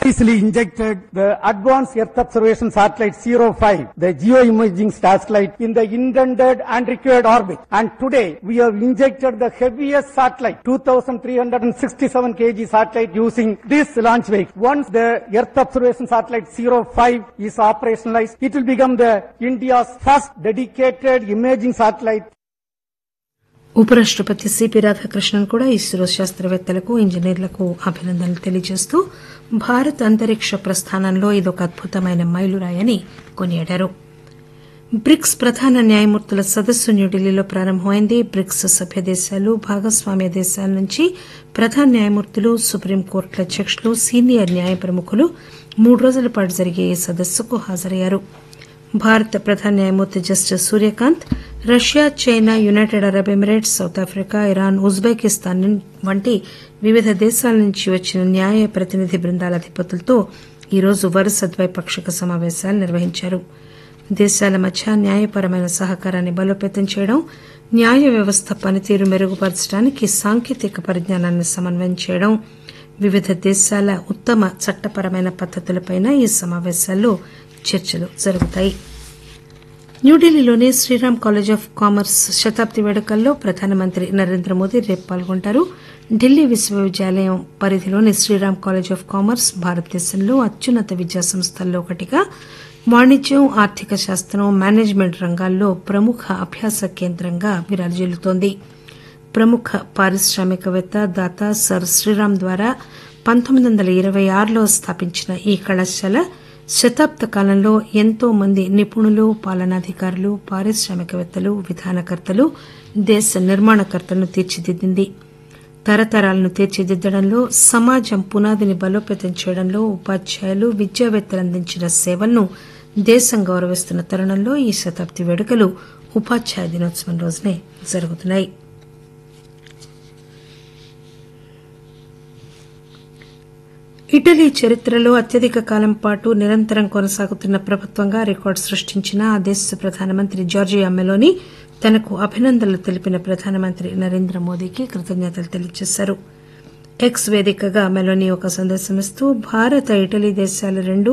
easily injected the advanced Earth observation satellite 05, the geoimaging satellite in the intended and required orbit. And today we have injected the heaviest satellite, 2367 kg satellite using this launch vehicle. Once the Earth observation satellite 05 is operationalized, it will become the India's first dedicated imaging satellite ఉపరాష్టపతి C P Radhakrishnan కూడా ISRO శాస్త్రవేత్తలకు ఇంజనీర్లకు అభినందనలు తెలియజేస్తూ భారత్ అంతరిక్ష ప్రస్థానంలో ఇదొక అద్భుతమైన మైలురాయని కొనియాడారు bricks ప్రధాన న్యాయమూర్తుల సదస్సు న్యూఢిల్లీలో ప్రారంభమైంది బ్రిక్స్ సభ్య దేశాలు భాగస్వామ్య దేశాల నుంచి ప్రధాన న్యాయమూర్తులు సుప్రీంకోర్టుల అధ్యకులు సీనియర్ న్యాయ ప్రముఖులు మూడు రోజుల పాటు జరిగే ఈ సదస్సుకు హాజరయ్యారు భారత ప్రధాన న్యాయమూర్తి justice Suryakant Russia China United Arab Emirates South Africa Iran Uzbekistan వంటి వివిధ దేశాల నుంచి వచ్చిన న్యాయ ప్రతినిధి బృందాల అధిపతులతో ఈరోజు వరుస ద్వైపాక్షిక సమావేశాలు నిర్వహించారు దేశాల మధ్య న్యాయపరమైన సహకారాన్ని బలోపేతం చేయడం న్యాయ వ్యవస్థ పనితీరు మెరుగుపరచడానికి సాంకేతిక పరిజ్ఞానాన్ని సమన్వయం చేయడం వివిధ దేశాల ఉత్తమ చట్టపరమైన పద్దతులపై ఈ సమావేశాల్లో చర్చలు జరుగుతాయి న్యూఢిల్లీలోని శ్రీరామ్ కాలేజ్ ఆఫ్ కామర్స్ శతాబ్ది వేడుకల్లో ప్రధానమంత్రి నరేంద్ర మోదీ రేపు పాల్గొంటారు ఢిల్లీ విశ్వవిద్యాలయం పరిధిలోని శ్రీరామ్ కాలేజ్ ఆఫ్ కామర్స్ భారతదేశంలో అత్యున్నత విద్యా సంస్థల్లో ఒకటిగా వాణిజ్యం ఆర్థిక శాస్త్రం మేనేజ్మెంట్ రంగాల్లో ప్రముఖ అభ్యాస కేంద్రంగా విరాజిల్లుతోంది ప్రముఖ పారిశ్రామికవేత్త దాత సర్ శ్రీరామ్ ద్వారా పంతొమ్మిది వందల ఇరవై ఆరులో స్థాపించిన ఈ కళాశాల శతాబ్ద కాలంలో ఎంతో మంది నిపుణులు పాలనాధికారులు పారిశ్రామికవేత్తలు విధానకర్తలు దేశ నిర్మాణకర్తలను తీర్చిదిద్దింది తరతరాలను తీర్చిదిద్దడంలో సమాజం పునాదిని బలోపేతం చేయడంలో ఉపాధ్యాయులు విద్యావేత్తలు అందించిన సేవలను దేశం గౌరవిస్తున్న తరుణంలో ఈ శతాబ్ది వేడుకలు ఉపాధ్యాయ దినోత్సవం రోజునే జరుగుతున్నాయి ఇటలీ చరిత్రలో అత్యధిక కాలం పాటు నిరంతరం కొనసాగుతున్న ప్రభుత్వంగా రికార్డు సృష్టించిన ఆ దేశ ప్రధానమంత్రి జార్జియా మెలోని తనకు అభినందనలు తెలిపిన ప్రధానమంత్రి నరేంద్ర మోదీకి కృతజ్ఞతలు తెలియజేశారు ఎక్స్ వేదికగా మెలోని ఒక సందేశం ఇస్తూ భారత ఇటలీ దేశాలు రెండు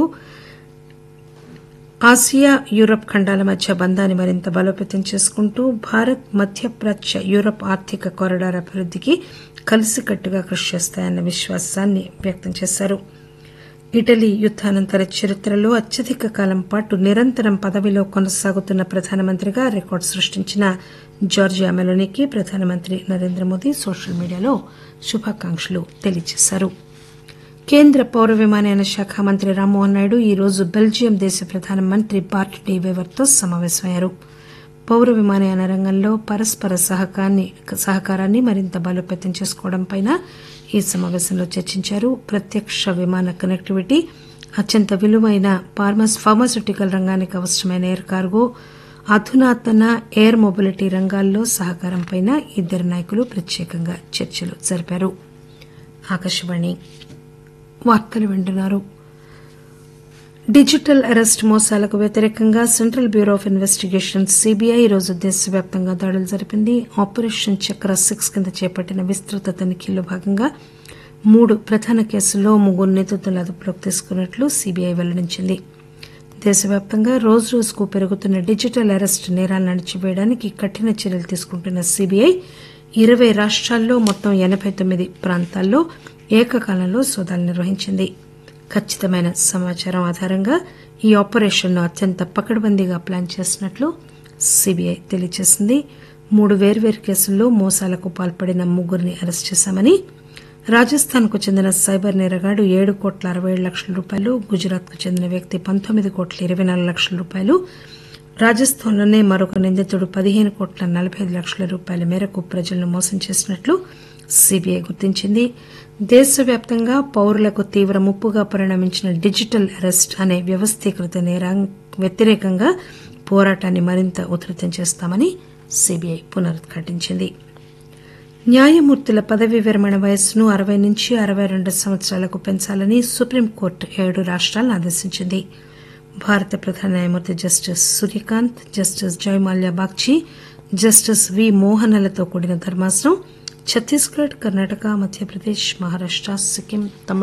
ఆసియా యూరప్ ఖండాల మధ్య బంధాన్ని మరింత బలోపేతం చేసుకుంటూ భారత్ మధ్యప్రాచ్య యూరప్ ఆర్థిక కారిడార్ అభివృద్దికి కలిసికట్టుగా కృషి చేస్తాయన్న విశ్వాసాన్ని వ్యక్తం చేశారు ఇటలీ యుద్దానంతర చరిత్రలో అత్యధిక కాలం పాటు నిరంతరం పదవిలో కొనసాగుతున్న ప్రధానమంత్రిగా రికార్డు సృష్టించిన జార్జియా మెలోనీకి ప్రధానమంత్రి నరేంద్ర మోదీ సోషల్ మీడియాలో శుభాకాంక్షలు తెలియజేశారు కేంద్ర పౌర విమానయాన శాఖ మంత్రి రామ్మోహన్ నాయుడు ఈ రోజు బెల్జియం దేశ ప్రధానమంత్రి బార్ట్ డి వెవర్తో సమావేశమయ్యారు పౌర విమానయాన రంగంలో పరస్పర సహకారాన్ని మరింత బలోపేతం చేసుకోవడంపై ఈ సమావేశంలో చర్చించారు ప్రత్యక్ష విమాన కనెక్టివిటీ అత్యంత విలువైన ఫార్మాస్యూటికల్ రంగానికి అవసరమైన ఎయిర్ కార్గో అధునాతన ఎయిర్ మొబిలిటీ రంగాల్లో సహకారంపై ఇద్దరు నాయకులు ప్రత్యేకంగా చర్చలు జరిపారు ఆకాశవాణి వార్తలు వింటున్నారు డిజిటల్ అరెస్ట్ మోసాలకు వ్యతిరేకంగా central bureau of investigation CBI ఈరోజు దేశవ్యాప్తంగా దాడులు జరిపింది ఆపరేషన్ చక్ర సిక్స్ కింద చేపట్టిన విస్తృత తనిఖీల్లో భాగంగా మూడు ప్రధాన కేసుల్లో ముగ్గురు నిందితులను అదుపులోకి తీసుకున్నట్లు సీబీఐ వెల్లడించింది దేశవ్యాప్తంగా రోజు రోజుకు పెరుగుతున్న డిజిటల్ అరెస్ట్ నేరాలను అణచివేయడానికి కఠిన చర్యలు తీసుకుంటున్న సీబీఐ ఇరవై రాష్ట్రాల్లో మొత్తం ఎనబై తొమ్మిది ప్రాంతాల్లో ఏకకాలంలో సోదాలు నిర్వహించింది ఖచ్చితమైన సమాచారం ఆధారంగా ఈ ఆపరేషన్ను అత్యంత పకడ్బందీగా ప్లాన్ చేసినట్లు సీబీఐ తెలియజేసింది మూడు వేర్వేరు కేసుల్లో మోసాలకు పాల్పడిన ముగ్గురిని అరెస్ట్ చేశామని రాజస్థాన్ కు చెందిన సైబర్ నేరగాడు ఏడు కోట్ల అరవై ఏడు లక్షల రూపాయలు గుజరాత్ కు చెందిన వ్యక్తి పంతొమ్మిది కోట్ల ఇరవై నాలుగు లక్షల రూపాయలు రాజస్థాన్లోనే మరొక నిందితుడు పదిహేను కోట్ల నలబై ఐదు లక్షల రూపాయల మేరకు ప్రజలను మోసం చేసినట్లు సీబీఐ గుర్తించింది దేశవ్యాప్తంగా పౌరులకు తీవ్ర ముప్పుగా పరిణమించిన డిజిటల్ అరెస్ట్ అనే వ్యవస్థీకృత నేరం వ్యతిరేకంగా పోరాటాన్ని మరింత ఉధృతం చేస్తామని సీబీఐ పునరుద్ఘాటించింది న్యాయమూర్తుల పదవీ విరమణ వయస్సును అరవై నుంచి అరవై రెండు సంవత్సరాలకు పెంచాలని సుప్రీంకోర్టు ఏడు రాష్ట్రాలను ఆదేశించింది భారత ప్రధాన న్యాయమూర్తి justice Suryakant justice Joymalya Bagchi justice V మోహనలతో కూడిన ధర్మాసనం ఛత్తీస్గఢ్ కర్ణాటక మధ్యప్రదేశ్ మహారాష్ట సిక్కిం